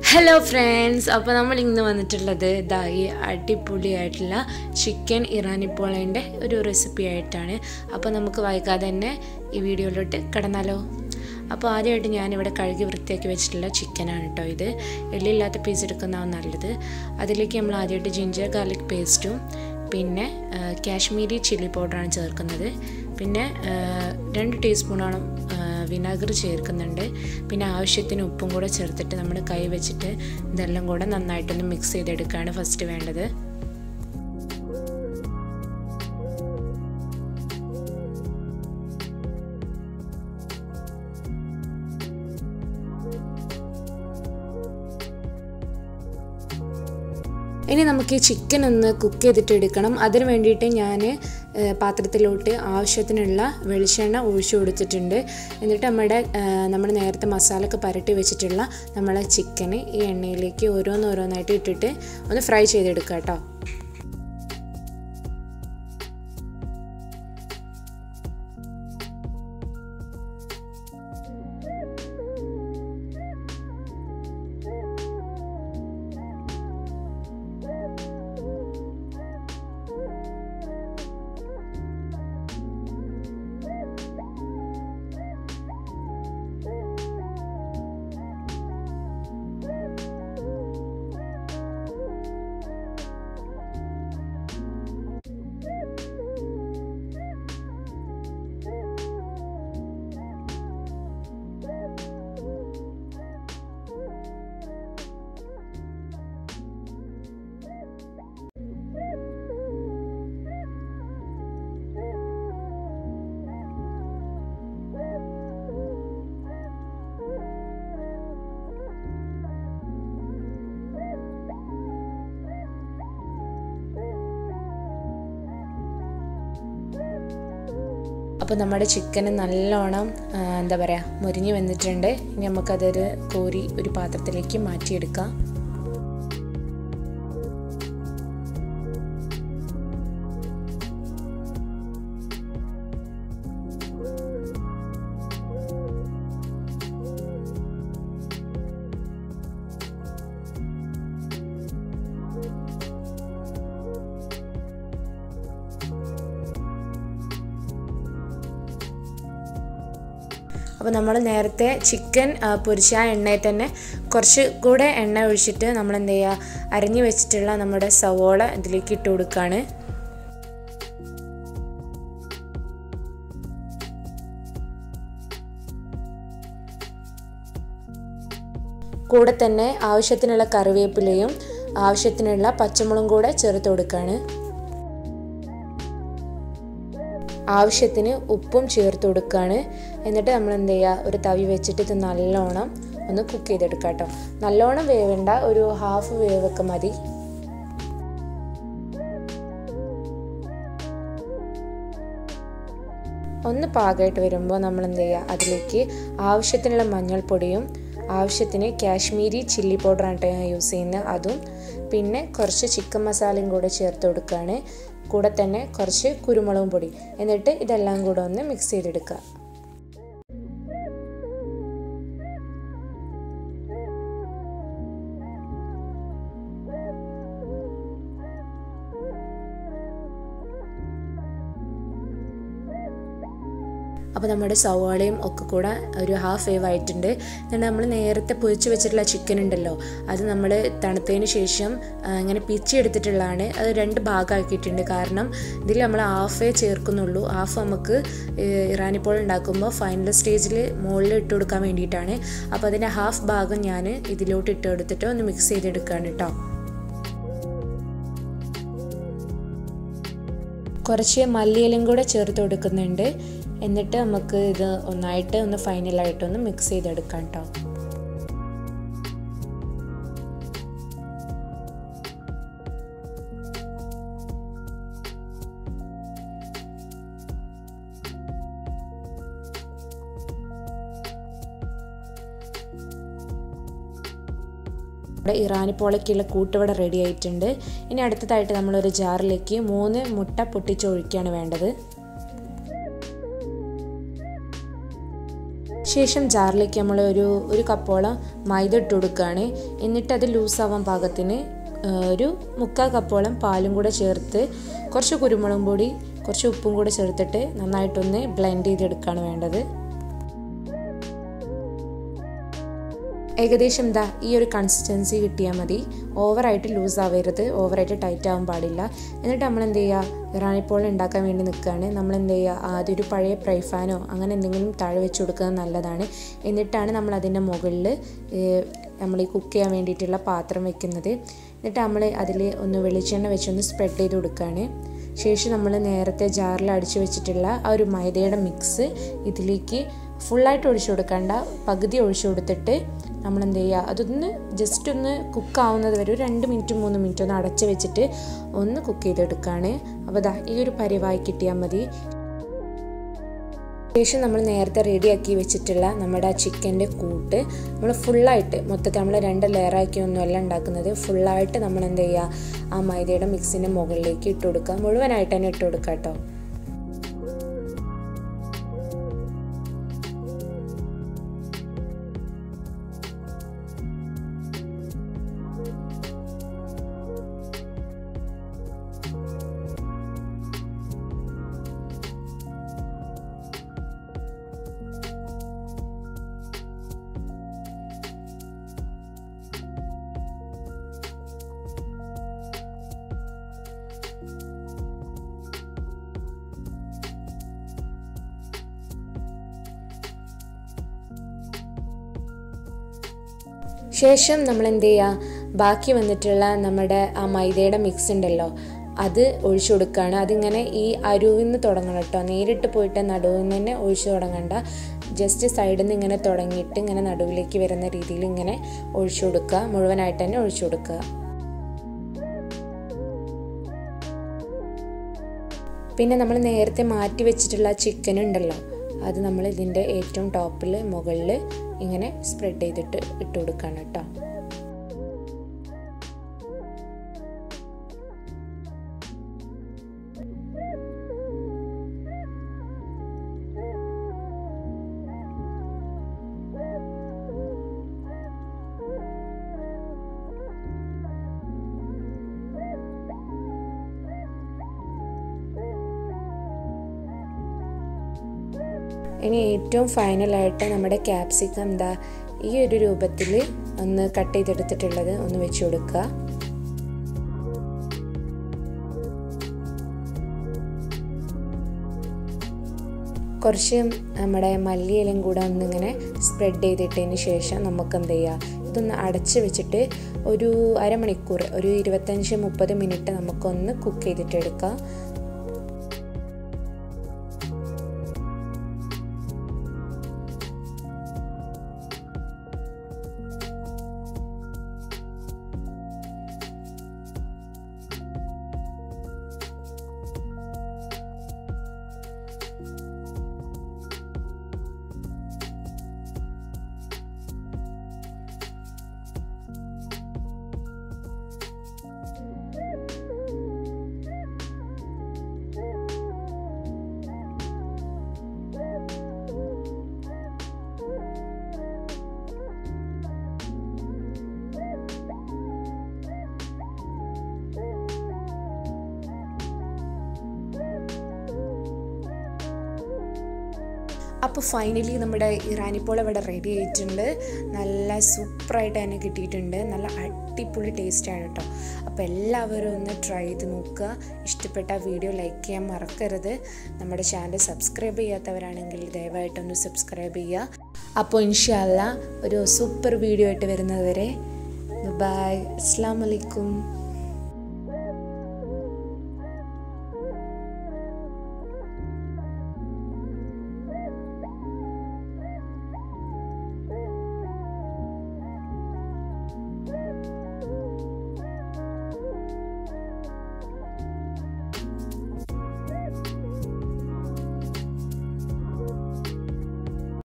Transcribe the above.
hello friends അപ്പോൾ നമ്മൾ ഇന്ന് വന്നിട്ടുള്ളത് ഇതാ ഈ അടിപൊളിയായിട്ടുള്ള ചിക്കൻ ഇറാനി പോളേൻ്റെ ഒരു റെസിപ്പി ആയിട്ടാണ് അപ്പോൾ നമുക്ക് വൈകാതെ തന്നെ ഈ വീഡിയോയിലോട്ട് കിടന്നാലോ അപ്പോൾ ആദ്യമായിട്ട് ഞാനിവിടെ കഴുകി വൃത്തിയാക്കി വെച്ചിട്ടുള്ള ചിക്കനാണ് കേട്ടോ ഇത് എല്ലില്ലാത്ത പീസ് എടുക്കുന്നതാണ് നല്ലത് അതിലേക്ക് നമ്മൾ ആദ്യമായിട്ട് ജിഞ്ചർ ഗാർലിക് പേസ്റ്റും പിന്നെ കാശ്മീരി ചില്ലി പൗഡറാണ് ചേർക്കുന്നത് പിന്നെ രണ്ട് ടീസ്പൂണോളം വിനാഗിർ ചേർക്കുന്നുണ്ട് പിന്നെ ആവശ്യത്തിന് ഉപ്പും കൂടെ ചേർത്തിട്ട് നമ്മൾ കൈ വെച്ചിട്ട് ഇതെല്ലാം കൂടെ നന്നായിട്ടൊന്ന് മിക്സ് ചെയ്തെടുക്കുകയാണ് ഫസ്റ്റ് വേണ്ടത് ഇനി നമുക്ക് ഈ ചിക്കൻ ഒന്ന് കുക്ക് ചെയ്തിട്ട് എടുക്കണം അതിന് വേണ്ടിയിട്ട് ഞാൻ പാത്രത്തിലോട്ട് ആവശ്യത്തിനുള്ള വെളിച്ചെണ്ണ ഒഴിച്ചു കൊടുത്തിട്ടുണ്ട് എന്നിട്ട് നമ്മുടെ നമ്മൾ നേരത്തെ മസാലയൊക്കെ പരട്ടി വെച്ചിട്ടുള്ള നമ്മളെ ചിക്കന് ഈ എണ്ണയിലേക്ക് ഓരോന്നോരോന്നായിട്ട് ഇട്ടിട്ട് ഒന്ന് ഫ്രൈ ചെയ്തെടുക്കുക കേട്ടോ അപ്പോൾ നമ്മുടെ ചിക്കന് നല്ലോണം എന്താ പറയുക മുരിഞ്ഞ് വന്നിട്ടുണ്ട് ഇനി നമുക്കതൊരു കോരി ഒരു പാത്രത്തിലേക്ക് മാറ്റിയെടുക്കാം അപ്പോൾ നമ്മൾ നേരത്തെ ചിക്കൻ പൊരിച്ച ആ എണ്ണയിൽ തന്നെ കുറച്ച് കൂടെ എണ്ണ ഒഴിച്ചിട്ട് നമ്മൾ എന്ത് ചെയ്യുക അരിഞ്ഞു വെച്ചിട്ടുള്ള നമ്മുടെ സവോള ഇതിലേക്ക് ഇട്ട് കൊടുക്കുകയാണ് കൂടെ തന്നെ ആവശ്യത്തിനുള്ള കറിവേപ്പിലയും ആവശ്യത്തിനുള്ള പച്ചമുളകും കൂടെ ചേർത്ത് കൊടുക്കുകയാണ് ആവശ്യത്തിന് ഉപ്പും ചേർത്ത് കൊടുക്കുകയാണ് എന്നിട്ട് നമ്മൾ എന്ത് ചെയ്യുക ഒരു തവി വെച്ചിട്ട് ഇത് നല്ലോണം ഒന്ന് കുക്ക് ചെയ്തെടുക്കുക കേട്ടോ നല്ലോണം വേവേണ്ട ഒരു ഹാഫ് വേവൊക്കെ മതി ഒന്ന് പാകമായിട്ട് വരുമ്പോൾ നമ്മൾ എന്ത് ചെയ്യുക അതിലേക്ക് ആവശ്യത്തിനുള്ള മഞ്ഞൾപ്പൊടിയും ആവശ്യത്തിന് കാശ്മീരി ചില്ലി പൗഡറാണ് കേട്ടോ ഞാൻ യൂസ് ചെയ്യുന്നത് അതും പിന്നെ കുറച്ച് ചിക്കൻ മസാലയും കൂടെ ചേർത്ത് കൊടുക്കുകയാണ് കൂടെ തന്നെ കുറച്ച് കുരുമുളകും പൊടി എന്നിട്ട് ഇതെല്ലാം കൂടെ ഒന്ന് മിക്സ് ചെയ്തെടുക്കുക അപ്പോൾ നമ്മുടെ സവാളയും ഒക്കെ കൂടെ ഒരു ഹാഫ് വേവ് ആയിട്ടുണ്ട് എന്നിട്ട് നമ്മൾ നേരത്തെ പൊരിച്ച് വെച്ചിട്ടുള്ള ചിക്കൻ ഉണ്ടല്ലോ അത് നമ്മൾ തണുത്തതിന് ശേഷം ഇങ്ങനെ പിച്ചെടുത്തിട്ടുള്ളതാണ് അത് രണ്ട് ഭാഗമാക്കിയിട്ടുണ്ട് കാരണം ഇതിൽ നമ്മൾ ഹാഫേ ചേർക്കുന്നുള്ളൂ ഹാഫ് നമുക്ക് ഇറാനിപ്പോൾ ഉണ്ടാക്കുമ്പോൾ ഫൈനൽ സ്റ്റേജിൽ മുകളിൽ ഇട്ട് കൊടുക്കാൻ വേണ്ടിയിട്ടാണ് അപ്പോൾ അതിൻ്റെ ഹാഫ് ഭാഗം ഞാൻ ഇതിലോട്ട് ഇട്ട് കൊടുത്തിട്ട് ഒന്ന് മിക്സ് ചെയ്തെടുക്കുകയാണ് കേട്ടോ കുറച്ച് മല്ലിയിലും കൂടെ ചേർത്ത് കൊടുക്കുന്നുണ്ട് എന്നിട്ട് നമുക്ക് ഇത് ഒന്നായിട്ട് ഒന്ന് ഫൈനലായിട്ടൊന്ന് മിക്സ് ചെയ്തെടുക്കാം കേട്ടോ ഇവിടെ ഇറാനിപ്പോളയ്ക്കുള്ള കൂട്ടുവട റെഡി ആയിട്ടുണ്ട് ഇനി അടുത്തതായിട്ട് നമ്മളൊരു ജാറിലേക്ക് മൂന്ന് മുട്ട പൊട്ടിച്ചൊഴിക്കുകയാണ് വേണ്ടത് ശേഷം ജാറിലേക്ക് നമ്മൾ ഒരു ഒരു കപ്പോളം മൈദ ഇട്ട് കൊടുക്കുകയാണ് എന്നിട്ട് അത് ലൂസാവാൻ പാകത്തിന് ഒരു മുക്കാൽ കപ്പോളം പാലും കൂടെ ചേർത്ത് കുറച്ച് കുരുമുളകും പൊടി കുറച്ച് ഉപ്പും കൂടെ ചേർത്തിട്ട് നന്നായിട്ടൊന്ന് ബ്ലെൻഡ് ചെയ്തെടുക്കുകയാണ് വേണ്ടത് ഏകദേശം ദാ ഈ ഒരു കൺസിസ്റ്റൻസി കിട്ടിയാൽ മതി ഓവറായിട്ട് ലൂസ് ആവരുത് ഓവറായിട്ട് ടൈറ്റ് ആവാൻ പാടില്ല എന്നിട്ട് നമ്മൾ എന്ത് ചെയ്യുക ഇറാനിപ്പോൾ ഉണ്ടാക്കാൻ വേണ്ടി നിൽക്കുകയാണ് നമ്മൾ എന്ത് ചെയ്യുക ആദ്യം ഒരു പഴയ ഫ്രൈ ഫാനോ അങ്ങനെ എന്തെങ്കിലും താഴെ വെച്ച് കൊടുക്കുന്നത് നല്ലതാണ് എന്നിട്ടാണ് നമ്മൾ അതിൻ്റെ മുകളിൽ നമ്മൾ ഈ കുക്ക് ചെയ്യാൻ വേണ്ടിയിട്ടുള്ള പാത്രം വെക്കുന്നത് എന്നിട്ട് നമ്മൾ അതിൽ ഒന്ന് വെളിച്ചെണ്ണ വെച്ചൊന്ന് സ്പ്രെഡ് ചെയ്ത് കൊടുക്കുകയാണ് ശേഷം നമ്മൾ നേരത്തെ ജാറിൽ അടിച്ചു വെച്ചിട്ടുള്ള ആ ഒരു മൈദയുടെ മിക്സ് ഇതിലേക്ക് ഫുള്ളായിട്ട് ഒഴിച്ചു കൊടുക്കണ്ട പകുതി ഒഴിച്ചു കൊടുത്തിട്ട് നമ്മൾ എന്ത് ചെയ്യുക അതൊന്ന് ജസ്റ്റ് ഒന്ന് കുക്ക് ആവുന്നത് വരെ ഒരു രണ്ട് മിനിറ്റ് മൂന്ന് മിനിറ്റ് ഒന്ന് അടച്ച് വെച്ചിട്ട് ഒന്ന് കുക്ക് ചെയ്തെടുക്കുകയാണ് അപ്പോൾ ദാ ഈ ഒരു പരിവായി കിട്ടിയാൽ മതി ശേഷം നമ്മൾ നേരത്തെ റെഡിയാക്കി വെച്ചിട്ടുള്ള നമ്മുടെ ആ ചിക്കൻ്റെ കൂട്ട് നമ്മൾ ഫുള്ളായിട്ട് മൊത്തത്തിൽ നമ്മൾ രണ്ട് ലെയറാക്കി ഒന്നുമല്ല ഉണ്ടാക്കുന്നത് ഫുള്ളായിട്ട് നമ്മൾ എന്ത് ചെയ്യുക ആ മൈദയുടെ മിക്സിൻ്റെ മുകളിലേക്ക് ഇട്ട് കൊടുക്കുക മുഴുവനായിട്ട് തന്നെ ഇട്ട് കൊടുക്കുക കേട്ടോ ശേഷം നമ്മൾ എന്ത് ചെയ്യുക ബാക്കി വന്നിട്ടുള്ള നമ്മുടെ ആ മൈദയുടെ മിക്സ് ഉണ്ടല്ലോ അത് ഒഴിച്ചു കൊടുക്കുകയാണ് അതിങ്ങനെ ഈ അരുവിൽ നിന്ന് തുടങ്ങണം കേട്ടോ നേരിട്ട് പോയിട്ട് നടുവിൽ നിന്ന് തന്നെ ഒഴിച്ചു തുടങ്ങണ്ട ജസ്റ്റ് സൈഡിൽ നിന്ന് ഇങ്ങനെ തുടങ്ങിയിട്ട് ഇങ്ങനെ നടുവിലേക്ക് വരുന്ന രീതിയിൽ ഇങ്ങനെ ഒഴിച്ചു കൊടുക്കുക മുഴുവനായിട്ട് തന്നെ ഒഴിച്ചു കൊടുക്കുക പിന്നെ നമ്മൾ നേരത്തെ മാറ്റി വെച്ചിട്ടുള്ള ചിക്കൻ ഉണ്ടല്ലോ അത് നമ്മൾ ഇതിൻ്റെ ഏറ്റവും ടോപ്പിൽ മുകളിൽ ഇങ്ങനെ സ്പ്രെഡ് ചെയ്തിട്ട് ഇട്ട് കൊടുക്കുകയാണ് കേട്ടോ ഇനി ഏറ്റവും ഫൈനലായിട്ട് നമ്മുടെ ക്യാപ്സിക്കം എന്താ ഈ ഒരു രൂപത്തിൽ ഒന്ന് കട്ട് ചെയ്തെടുത്തിട്ടുള്ളത് ഒന്ന് വെച്ച് കൊടുക്കുക കുറച്ച് നമ്മുടെ മല്ലിയിലും കൂടെ ഒന്നിങ്ങനെ സ്പ്രെഡ് ചെയ്തിട്ടതിന് ശേഷം നമുക്ക് എന്ത് ചെയ്യുക ഇതൊന്ന് അടച്ച് വെച്ചിട്ട് ഒരു അരമണിക്കൂർ ഒരു ഇരുപത്തഞ്ച് മുപ്പത് മിനിറ്റ് നമുക്കൊന്ന് കുക്ക് ചെയ്തിട്ട് എടുക്കാം അപ്പോൾ ഫൈനലി നമ്മുടെ ഇറാനിപ്പോൾ ഇവിടെ റെഡി ആയിട്ടുണ്ട് നല്ല സൂപ്പറായിട്ട് തന്നെ കിട്ടിയിട്ടുണ്ട് നല്ല അടിപൊളി ടേസ്റ്റാണ് കേട്ടോ അപ്പോൾ എല്ലാവരും ഒന്ന് ട്രൈ ചെയ്ത് നോക്കുക ഇഷ്ടപ്പെട്ട വീഡിയോ ലൈക്ക് ചെയ്യാൻ മറക്കരുത് നമ്മുടെ ചാനൽ സബ്സ്ക്രൈബ് ചെയ്യാത്തവരാണെങ്കിൽ ദയവായിട്ടൊന്ന് സബ്സ്ക്രൈബ് ചെയ്യുക അപ്പോൾ ഇൻഷാല്ല ഒരു സൂപ്പർ വീഡിയോ ആയിട്ട് വരുന്നത് വരെ ബൈ അസ്സാം വലൈക്കും